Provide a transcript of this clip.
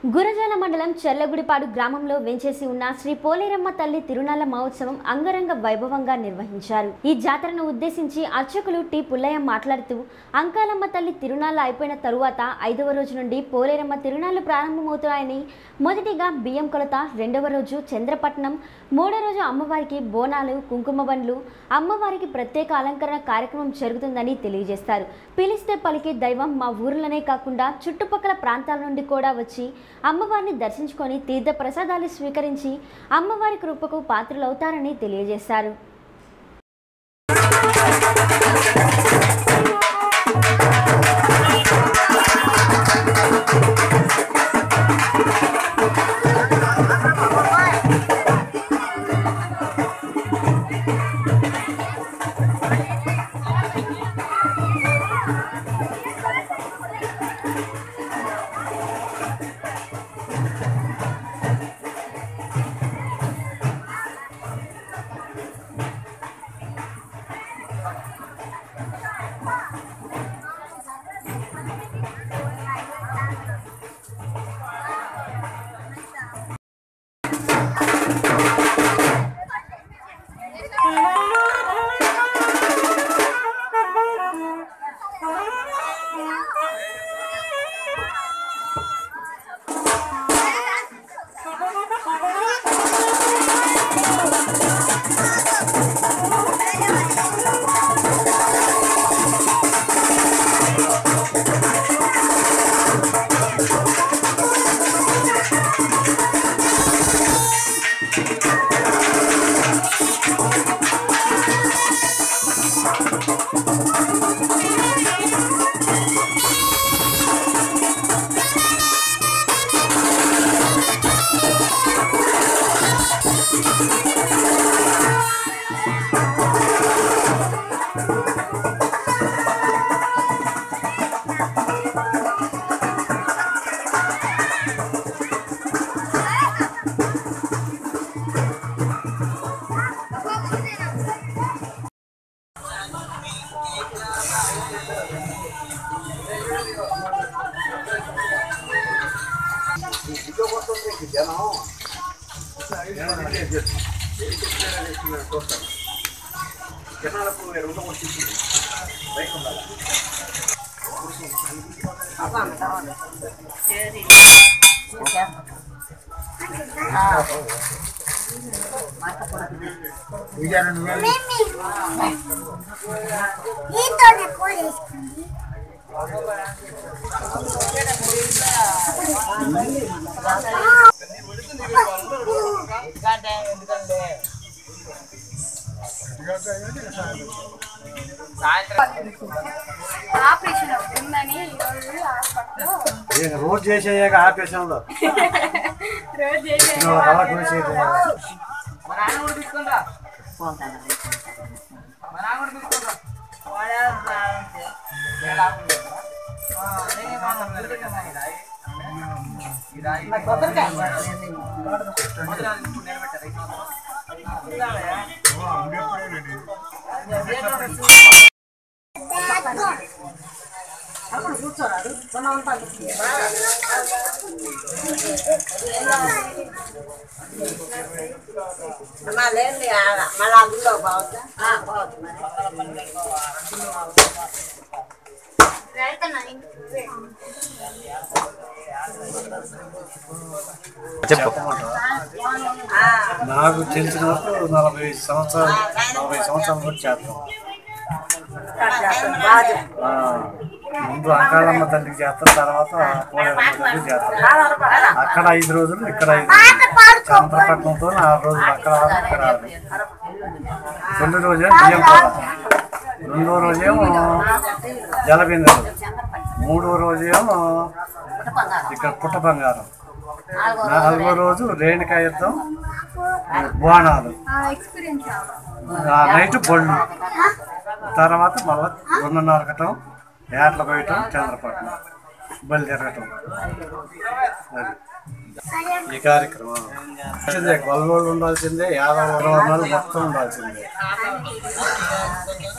గురజాల మండలం చెర్లగుడిపాడు గ్రామంలో వెంచేసి ఉన్న శ్రీ పోలేరమ్మ తల్లి తిరునాళ్ల మహోత్సవం అంగరంగ వైభవంగా నిర్వహించారు ఈ జాతరను ఉద్దేశించి అర్చకులు టి పుల్లయ్య మాట్లాడుతూ అంకాలమ్మ తల్లి తిరునాళ్లు అయిపోయిన తరువాత ఐదవ రోజు నుండి పోలేరమ్మ తిరునాళ్లు ప్రారంభమవుతాయని మొదటిగా బియ్యం కొలత రెండవ రోజు చంద్రపట్నం మూడో రోజు అమ్మవారికి బోనాలు కుంకుమ బండ్లు అమ్మవారికి ప్రత్యేక అలంకరణ కార్యక్రమం జరుగుతుందని తెలియజేస్తారు పిలిస్తే పలికే దైవం మా ఊర్లోనే కాకుండా చుట్టుపక్కల ప్రాంతాల నుండి కూడా వచ్చి అమ్మవారిని దర్శించుకొని తీర్థ ప్రసాదాలు స్వీకరించి అమ్మవారి కృపకు పాత్రలవుతారని తెలియజేశారు నీతోనే పోలేసుకుంది ఆపరేషన్ ఉందని ఈరోజు హాస్పిటల్లో ఈయన రోజు చేసేయక ఆపేషంలో రోజు చేసే నువ్వు కళ్ళ చూసేది మళ్ళీ మళ్ళీ అందులో పోవచ్చా పోవచ్చు మరి నాకు తెలిసిన వరకు నలభై సంవత్సరాలు నలభై సంవత్సరాల నుంచి చేస్తాం ఆ, ముందు అంకాళమ్మ తల్లికి చేస్తాం తర్వాత పోలేరమ్మ తల్లికి చేస్తాం అక్కడ ఐదు రోజులు ఇక్కడ ఐదు రోజులు చంద్రపట్నంతో ఆరు రోజులు అక్కడ ఆరు, ఇక్కడ ఆరు. తొలి రోజే బియ్యం కూర రెండో రోజేమో జలబిందెలు మూడో రోజేమో ఇక్కడ పుట్ట బంగారం నాలుగో రోజు రేణుకా యుద్ధం బోనాలు ఎక్స్పీరియన్స్ ఆ నైట్ బొళ్ళు తర్వాత మళ్ళా రెండు నరకటం ఏట్ల పోయటం చంద్రపట్నం బలి తిరగటం అది ఈ కార్యక్రమం వచ్చిందే గొల్లవాళ్ళు ఉండాల్సిందే యాదవ వర్ణాలు మొత్తం ఉండాల్సిందే